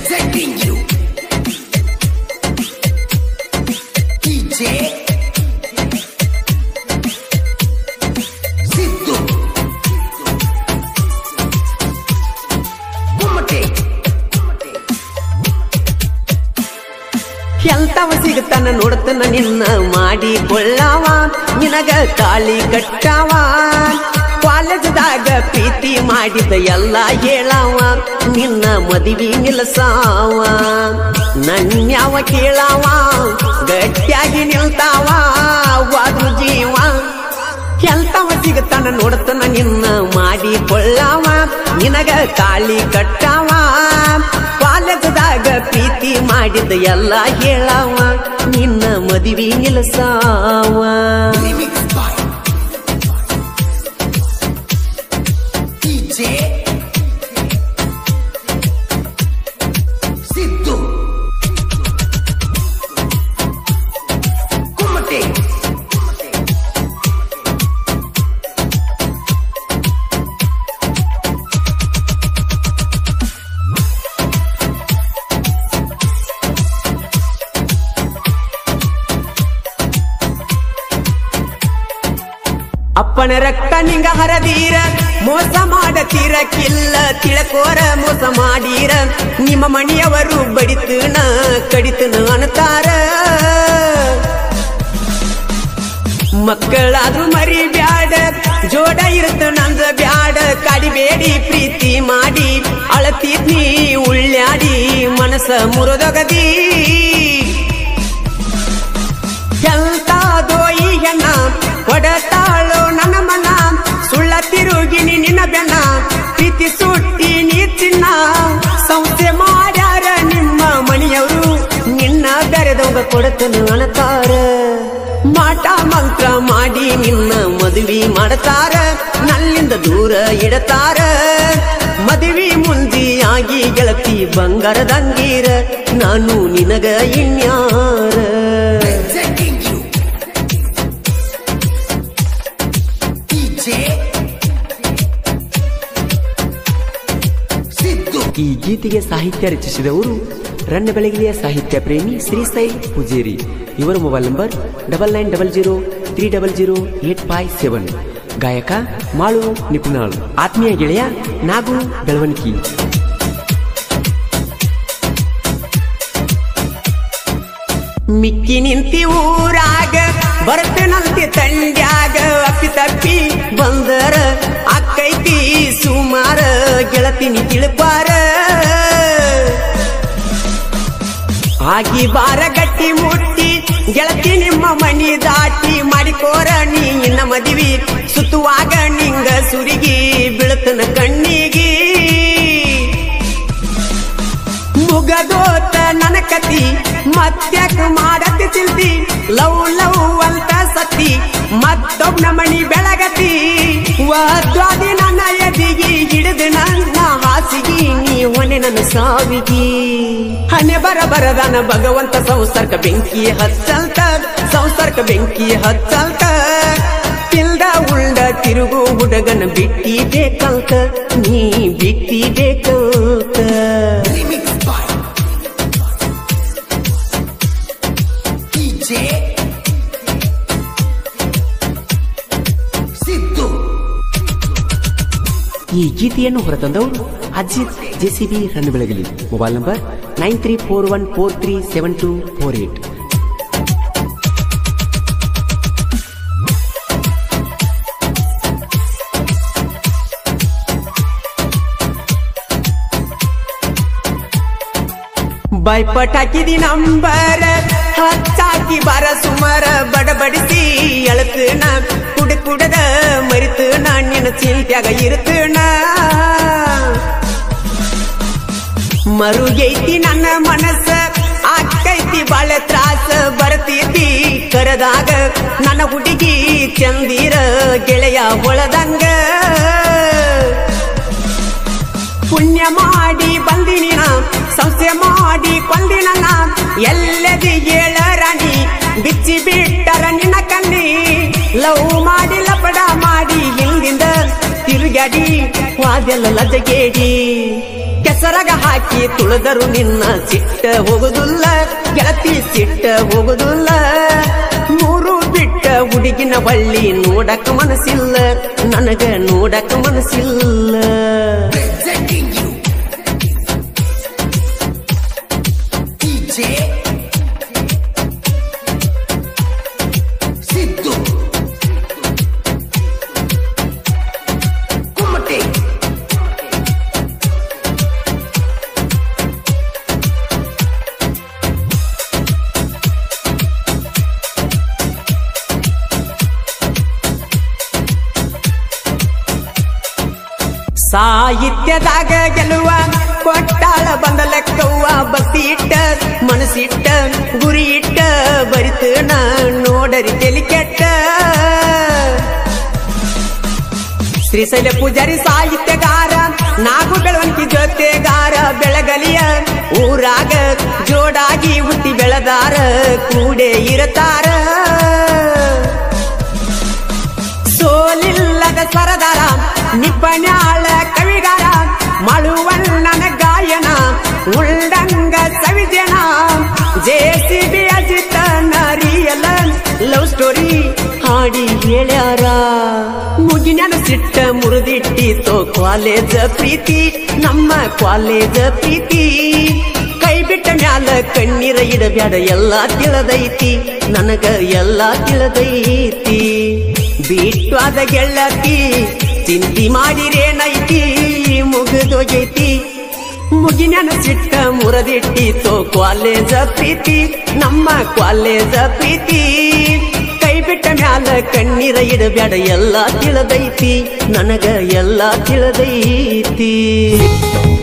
Presenting you. DJ. Siddu. Kumate. ಎಂತವ ಸಿಗುತ್ತಾನ ನೋಡ್ತಾನ ನಿನ್ನ ಮಾಡಿಕೊಳ್ಳವ ನಿನಗ ತಾಳಿ ಕಟ್ಟವ ಕಾಲೇಜದಾಗ ಪ್ರೀತಿ ಮಾಡಿದ ಎಲ್ಲ ಹೇಳವ ನಿನ್ನ ಮದುವೆ ನಿಲ್ಸಾವ ನನ್ಯಾವ ಕೇಳವ ಗಟ್ಟಿಯಾಗಿ ನಿಲ್ತಾವ ವಾದು ಜೀವ ಎಂತವ ಸಿಗುತ್ತಾನ ನೋಡ್ತಾನ ನಿನ್ನ ಮಾಡಿಕೊಳ್ಳವ ನಿನಗ ತಾಳಿ ಕಟ್ಟವ ಕಾಲೇಜದಾಗ ಪ್ರೀತಿ ಮಾಡಿದ ಎಲ್ಲ ಹೇಳವ ನಿನ್ನ ಮದುವೆ ನಿಲ್ಸಾವ Remix by DJ. Siddu. Kumate. ಅಪ್ಪನ ರಕ್ತ ನಿಂಗ ಹರದೀರ ಮೋಸ ಮಾಡತೀರ ಕಿಲ್ಲ ತಿಳಕೋರ ಮೋಸ ಮಾಡೀರ ನಿಮ್ಮ ಮಣಿಯವರು ಬಡಿತನ ಕಡಿತನ ಅನ್ನತಾರ ಮಕ್ಕಳಾದ್ರೂ ಮರಿ ಬ್ಯಾಡ ಜೋಡ ಇರುತ್ತ ನಂದ ಬ್ಯಾಡ ಕಾಡಿಬೇಡಿ ಪ್ರೀತಿ ಮಾಡಿ ಅಳತಿದ್ನಿ ಉಳ್ಳ್ಯಾಡಿ ಮನಸ ಮುರಿದೊಗದಿ ಎಂತಾದೋ ಈ ಹೆಣ್ಣ ಹೊಡತಾಳೋ ನನ್ನ ಮನ ಸುಳ್ಳ ತಿರುಗಿನಿ ನಿನ್ನ ಬೆನ್ನ ಪ್ರೀತಿ ಸುಟ್ಟಿ ನೀ ಚಿನ್ನ ಸಂಸ್ಥೆ ಮಾಡ್ಯಾರ ನಿಮ್ಮ ಮನೆಯವರು ನಿನ್ನ ಬೆರೆದವಂಗ ಕೊಡತನು ಅನತಾರ ಮಾಟ ಮಂತ್ರ ಮಾಡಿ ನಿನ್ನ ಮದುವೆ ಮಾಡತಾರ ನನ್ನಿಂದ ದೂರ ಇಡತಾರ ಮದುವೆ ಮುಂದಿಯಾಗಿ ಗೆಳತಿ ಬಂಗಾರದಂಗೀರ ನಾನು ನಿನಗ ಇನ್ಯಾರ Presenting you. DJ. Siddu. ಈ ಗೀತೆಗೆ ಸಾಹಿತ್ಯ ರಚಿಸಿದವರು ರನ್ನ ಬೆಳಗಿಲಿಯ ಸಾಹಿತ್ಯ ಪ್ರೇಮಿ ಶ್ರೀಸೈ ಪೂಜೇರಿ ಇವರ mobile number double nine double zero three double zero eight five seven ಗಾಯಕ ಮಾಳು ನಿಪುಣಾಳ್ ಆತ್ಮೀಯ ಗೆಳೆಯ ನಾಗು ಬೆಳವಣಿಗೆ ಮಿಕ್ಕಿ ನಿಂತಿ ಊರಾಗ ಬರ್ತೇನಂತೆ ತಂಡ್ಯಾಗ ಅಪ್ಪಿ ತಪ್ಪಿ ಬಂದರ ಅಕ್ಕೈತಿ ಸುಮಾರ ಗೆಳತಿನಿ ತಿಳ್ಪಾರ ಆಗಿ ಬಾರ ಗಟ್ಟಿ ಮುಟ್ಟಿ ಗೆಳತಿ ನಿಮ್ಮ ಮನಿ ದಾಟಿ ಮಾಡಿಕೋರ ನೀ ಇನ್ನ ಮದಿವಿ ಸುತ್ತುವಾಗ ನಿಂಗ ಸುರಿಗಿ ಬೀಳತನ ಕಣ್ಣಿಗಿ ಮುಗದೋತ ನನ್ನ ಕತಿ ಮತ್ತ್ಯಾಕ ಮಾಡತಿ ಚಿಂತಿ ಲವ್ ಲವ್ ಅಂತ ಸತಿ ಮತ್ತೊಬ್ಬನ ಮಣಿ ಬೆಳಗತಿ ವಾದ್ವಾದಿ ನನ್ನ ಎದಿಗಿ ಹಿಡಿದು ನನ್ನ ಹಾಸಿಗಿ ನೀ ಹೊನೆ ನನ್ನ ಸಾವಿಗಿ ಹಣೆ ಬರ ಬರದನ ಭಗವಂತ ಸಂಸರ್ಕ ಬೆಂಕಿ ಹಚ್ಚಲ್ತ ಸಂಸರ್ಕ ಬೆಂಕಿ ಹಚ್ಚಲ್ತ ತಿಲ್ದ ಉಳ್ದ ತಿರುಗು ಹುಡುಗನ ಬಿಟ್ಟಿ ಬೇಕಂತ ನೀ ಬಿಟ್ಟಿ ಬೇಕಂತ Remix by DJ. Siddu. ಈ ಗೀತೆಯನ್ನು ಹೊರತಂದವರು ಅಜಿತ್ ಜೆಸಿಬಿ ರನ್ Belagali mobile number nine three four one four three seven two four eight ಬೈಪಟ್ ಹಾಕಿದಿ ನಂಬರ್ ಹಚ್ಚಾಕಿ ಬಾರ ಸುಮಾರ ಬಡಬಡಿಸಿ ಎಳತನ ಕುಡ ಕುಡದ ಮರಿತು ನಿನ್ನ ಚಿಂತ್ಯಾಗ ಇರುತ್ತನ ಮರುಗೈತಿ ನನ್ನ ಮನಸ್ಸ ಆಕೈತಿ ಬಾಳ ತ್ರಾಸ ಬರ್ತೈತಿ ಕರದಾಗ ನನ್ನ ಹುಡುಗಿ ಚಂದಿರ ಗೆಳೆಯ ಹೊಳದಂಗ ಪುಣ್ಯ ಮಾಡಿ ಬಂದಿನಿ ನಾ ಸಂಸ್ಥೆ ಮಾಡಿ ಕೊಂದಿನ ನಾ ಎಲ್ಲದಿ ಏಳ ರಾಣಿ ಬಿಚ್ಚಿ ಬಿಟ್ಟರ ನಿನ್ನ ಕಣ್ಣಿ ಲವ್ ಮಾಡಿ ಲಪಡ ಮಾಡಿ ಹಿಂದಿಂದ ತಿರುಗಾಡಿ ವಾದೆಲ್ಲ ಲಜಗೇಡಿ ಕೆಸ ಕೆಸರಗ ಹಾಕಿ ತುಳಿದರು ನಿನ್ನ ಸಿಟ್ಟ ಹೋಗುದಿಲ್ಲ ಗೆಳತಿ ಸಿಟ್ಟ ಹೋಗುದಿಲ್ಲ ಮೂರು ಬಿಟ್ಟ ಹುಡುಗಿನ ಬಳ್ಳಿ ನೋಡಕ ಮನಸ್ಸಿಲ್ಲ ನನಗ ನೋಡಕ ಮನಸ್ಸಿಲ್ಲ Presenting you. DJ. Siddu. Kumate. ಸಾಹಿತ್ಯದಾಗ ಗೆಲುವ ಕೊಟ್ಟಾಳ ಬಂದ ಲೆಕ್ಕವ್ವ ಭಕ್ತಿ ಇಟ್ಟ ಮನಸ್ಸಿಟ್ಟ ಗುರಿ ಇಟ್ಟ ಬರಿತ ನಾ ನೋಡರಿ ತೆಲಿ ಕೆಟ್ಟ ಶ್ರೀಶೈಲ ಪೂಜಾರಿ ಸಾಹಿತ್ಯಗಾರ ನಾಗು ಬೆಳವಂತಿ ಜೊತೆಗಾರ ಬೆಳಗಲಿಯ ಊರಾಗ ಜೋಡಾಗಿ ಹುಟ್ಟಿ ಬೆಳೆದಾರ ಕೂಡೆ ಇರತಾರ ಸೋಲಿಲ್ಲದ ಸ್ವರದಾರ ನಿಪಣ್ಯಾಳ ಕವಿಗಾರ ಮಳುವಣ್ಣನ ಗಾಯನ ಉಳ್ಳಂಗ ಸವಿಜನ ಜೆಸಿಬಿ ಅಜಿತ ನರಿಯಲ ಲವ್ ಸ್ಟೋರಿ ಹಾಡಿ ಹೇಳ್ಯಾರ ಮುಗಿನ ಸಿಟ್ಟ ಮುರಿದಿಟ್ಟಿತೋ ಕಾಲೇಜ ಪ್ರೀತಿ ನಮ್ಮ ಕಾಲೇಜ ಪ್ರೀತಿ ಕೈ ಬಿಟ್ಟ ಮ್ಯಾಲ ಕಣ್ಣೀರ ಇಡಬ್ಯಾಡ ಎಲ್ಲಾ ತಿಳದೈತಿ ನನಗ ಎಲ್ಲಾ ತಿಳದೈತಿ ಬಿಟ್ಟು ಅದ ಗೆಳತಿ ಚಿಂತಿ ಮಾಡಿರೇನೈತಿ ಮುಗಿದೋಗೈತಿ ಮುಗಿನ ಸಿಟ್ಟ ಮುರದಿಟ್ಟಿತೋ ಕಾಲೇಜ ಪ್ರೀತಿ ನಮ್ಮ ಕಾಲೇಜ ಪ್ರೀತಿ ಕೈ ಬಿಟ್ಟ ಮ್ಯಾಲ ಕಣ್ಣೀರ ಇಡಬ್ಯಾಡ ಎಲ್ಲಾ ತಿಳದೈತಿ ನನಗ ಎಲ್ಲಾ ತಿಳದೈತಿ